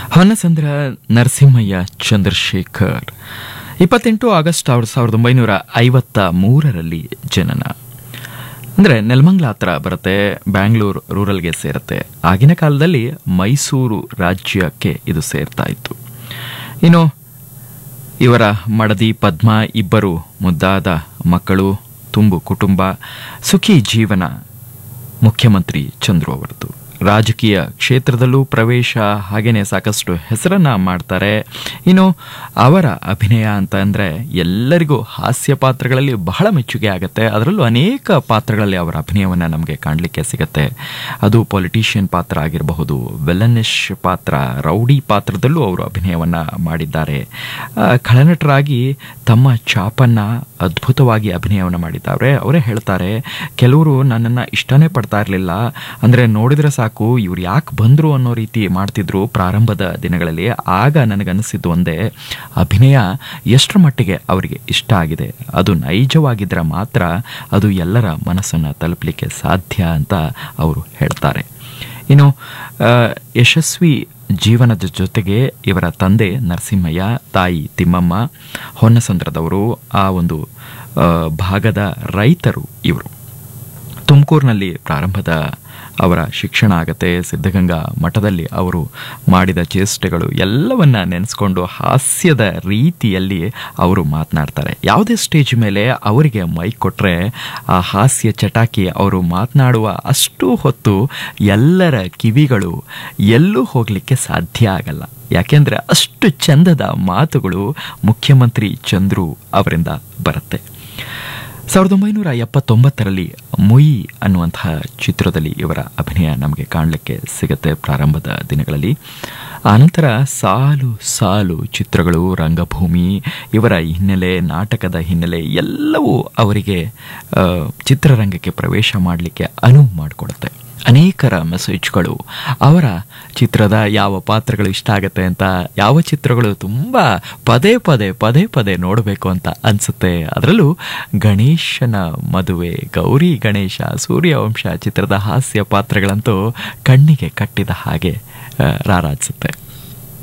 ಹೊನ್ನಸಂದ್ರ ನರಸಿಂಹಯ್ಯ ಚಂದ್ರಶೇಖರ್ ಇಪ್ಪತ್ತೆಂಟು ಆಗಸ್ಟ್ ಸಾವಿರದ ಸಾವಿರದ ಒಂಬೈನೂರ ಐವತ್ತ ಮೂರರಲ್ಲಿ ಜನನ ಅಂದರೆ ನೆಲಮಂಗ್ಲ ಹತ್ರ ಬರುತ್ತೆ ಬ್ಯಾಂಗ್ಳೂರು ರೂರಲ್ಗೆ ಸೇರುತ್ತೆ ಆಗಿನ ಕಾಲದಲ್ಲಿ ಮೈಸೂರು ರಾಜ್ಯಕ್ಕೆ ಇದು ಸೇರ್ತಾ ಇತ್ತು ಇನ್ನು ಇವರ ಮಡದಿ ಪದ್ಮ ಇಬ್ಬರು ಮುದ್ದಾದ ಮಕ್ಕಳು ತುಂಬು ಕುಟುಂಬ ಸುಖಿ ಜೀವನ ಮುಖ್ಯಮಂತ್ರಿ ಚಂದ್ರು ಅವರದು ರಾಜಕೀಯ ಕ್ಷೇತ್ರದಲ್ಲೂ ಪ್ರವೇಶ ಹಾಗೇನೆ ಸಾಕಷ್ಟು ಹೆಸರನ್ನ ಮಾಡ್ತಾರೆ ಇನ್ನು ಅವರ ಅಭಿನಯ ಅಂತ ಅಂದರೆ ಎಲ್ಲರಿಗೂ ಹಾಸ್ಯ ಪಾತ್ರಗಳಲ್ಲಿ ಬಹಳ ಮೆಚ್ಚುಗೆ ಆಗುತ್ತೆ ಅದರಲ್ಲೂ ಅನೇಕ ಪಾತ್ರಗಳಲ್ಲಿ ಅವರ ಅಭಿನಯವನ್ನು ನಮಗೆ ಕಾಣಲಿಕ್ಕೆ ಸಿಗುತ್ತೆ ಅದು ಪೊಲಿಟಿಷಿಯನ್ ಪಾತ್ರ ಆಗಿರಬಹುದು ವೆಲನಿಶ್ ಪಾತ್ರ ರೌಡಿ ಪಾತ್ರದಲ್ಲೂ ಅವರು ಅಭಿನಯವನ್ನು ಮಾಡಿದ್ದಾರೆ ಆ, ಖಳನಟರಾಗಿ ತಮ್ಮ ಚಾಪನ್ನ ಅದ್ಭುತವಾಗಿ ಅಭಿನಯವನ್ನು ಮಾಡಿದ್ದಾರೆ ಅವರೇ ಹೇಳ್ತಾರೆ ಕೆಲವರು ನನ್ನನ್ನು ಇಷ್ಟನೇ ಪಡ್ತಾ ಇರಲಿಲ್ಲ ಅಂದರೆ ನೋಡಿದ್ರೆ ಸಾಕು ಇವ್ರು ಯಾಕೆ ಬಂದರು ಅನ್ನೋ ರೀತಿ ಮಾಡ್ತಿದ್ರು ಪ್ರಾರಂಭದ ದಿನಗಳಲ್ಲಿ ಆಗ ನನಗನ್ನಿಸಿದ್ದು ಒಂದೇ ಅಭಿನಯ ಎಷ್ಟರ ಮಟ್ಟಿಗೆ ಅವರಿಗೆ ಇಷ್ಟ ಆಗಿದೆ ಅದು ನೈಜವಾಗಿದ್ದರೆ ಮಾತ್ರ ಅದು ಎಲ್ಲರ ಮನಸ್ಸನ್ನು ತಲುಪಲಿಕ್ಕೆ ಸಾಧ್ಯ ಅಂತ ಅವರು ಹೇಳ್ತಾರೆ ಇನ್ನು ಆ, ಯಶಸ್ವಿ ಜೀವನದ ಜೊತೆಗೆ ಇವರ ತಂದೆ ನರಸಿಂಹಯ್ಯ ತಾಯಿ ತಿಮ್ಮಮ್ಮ ಹೊನ್ನಸಂದ್ರದವರು ಆ ಒಂದು ಆ, ಭಾಗದ ರೈತರು ಇವರು ತುಮಕೂರಿನಲ್ಲಿ ಪ್ರಾರಂಭದ ಅವರ ಶಿಕ್ಷಣ ಆಗತ್ತೆ ಸಿದ್ಧಗಂಗಾ ಮಠದಲ್ಲಿ ಅವರು ಮಾಡಿದ ಚೇಷ್ಟೆಗಳು ಎಲ್ಲವನ್ನ ನೆನೆಸ್ಕೊಂಡು ಹಾಸ್ಯದ ರೀತಿಯಲ್ಲಿ ಅವರು ಮಾತನಾಡ್ತಾರೆ ಯಾವುದೇ ಸ್ಟೇಜ್ ಮೇಲೆ ಅವರಿಗೆ ಮೈಕ್ ಕೊಟ್ಟರೆ ಆ ಹಾಸ್ಯ ಚಟಾಕಿ ಅವರು ಮಾತನಾಡುವ ಅಷ್ಟು ಹೊತ್ತು ಎಲ್ಲರ ಕಿವಿಗಳು ಎಲ್ಲೂ ಹೋಗಲಿಕ್ಕೆ ಸಾಧ್ಯ ಆಗಲ್ಲ ಯಾಕೆಂದರೆ ಅಷ್ಟು ಚಂದದ ಮಾತುಗಳು ಮುಖ್ಯಮಂತ್ರಿ ಚಂದ್ರು ಅವರಿಂದ ಬರುತ್ತೆ ಸಾವಿರದ ಒಂಬೈನೂರ ಎಪ್ಪತ್ತೊಂಬತ್ತರಲ್ಲಿ ಮುಯಿ ಅನ್ನುವಂತಹ ಚಿತ್ರದಲ್ಲಿ ಇವರ ಅಭಿನಯ ನಮಗೆ ಕಾಣಲಿಕ್ಕೆ ಸಿಗುತ್ತೆ ಪ್ರಾರಂಭದ ದಿನಗಳಲ್ಲಿ ಆನಂತರ ಸಾಲು ಸಾಲು ಚಿತ್ರಗಳು ರಂಗಭೂಮಿ ಇವರ ಹಿನ್ನೆಲೆ ನಾಟಕದ ಹಿನ್ನೆಲೆ ಎಲ್ಲವೂ ಅವರಿಗೆ ಆ, ಚಿತ್ರರಂಗಕ್ಕೆ ಪ್ರವೇಶ ಮಾಡಲಿಕ್ಕೆ ಅನುವು ಮಾಡಿಕೊಡುತ್ತೆ ಅನೇಕರ ಮೆಸೇಜ್ಗಳು ಅವರ ಚಿತ್ರದ ಯಾವ ಪಾತ್ರಗಳು ಇಷ್ಟ ಆಗುತ್ತೆ ಅಂತ ಯಾವ ಚಿತ್ರಗಳು ತುಂಬ ಪದೇ ಪದೇ ಪದೇ ಪದೇ ನೋಡಬೇಕು ಅಂತ ಅನಿಸುತ್ತೆ ಅದರಲ್ಲೂ ಗಣೇಶನ ಮದುವೆ ಗೌರಿ ಗಣೇಶ ಸೂರ್ಯವಂಶ ಚಿತ್ರದ ಹಾಸ್ಯ ಪಾತ್ರಗಳಂತೂ ಕಣ್ಣಿಗೆ ಕಟ್ಟಿದ ಹಾಗೆ ಆ, ರಾರಾಜಿಸುತ್ತೆ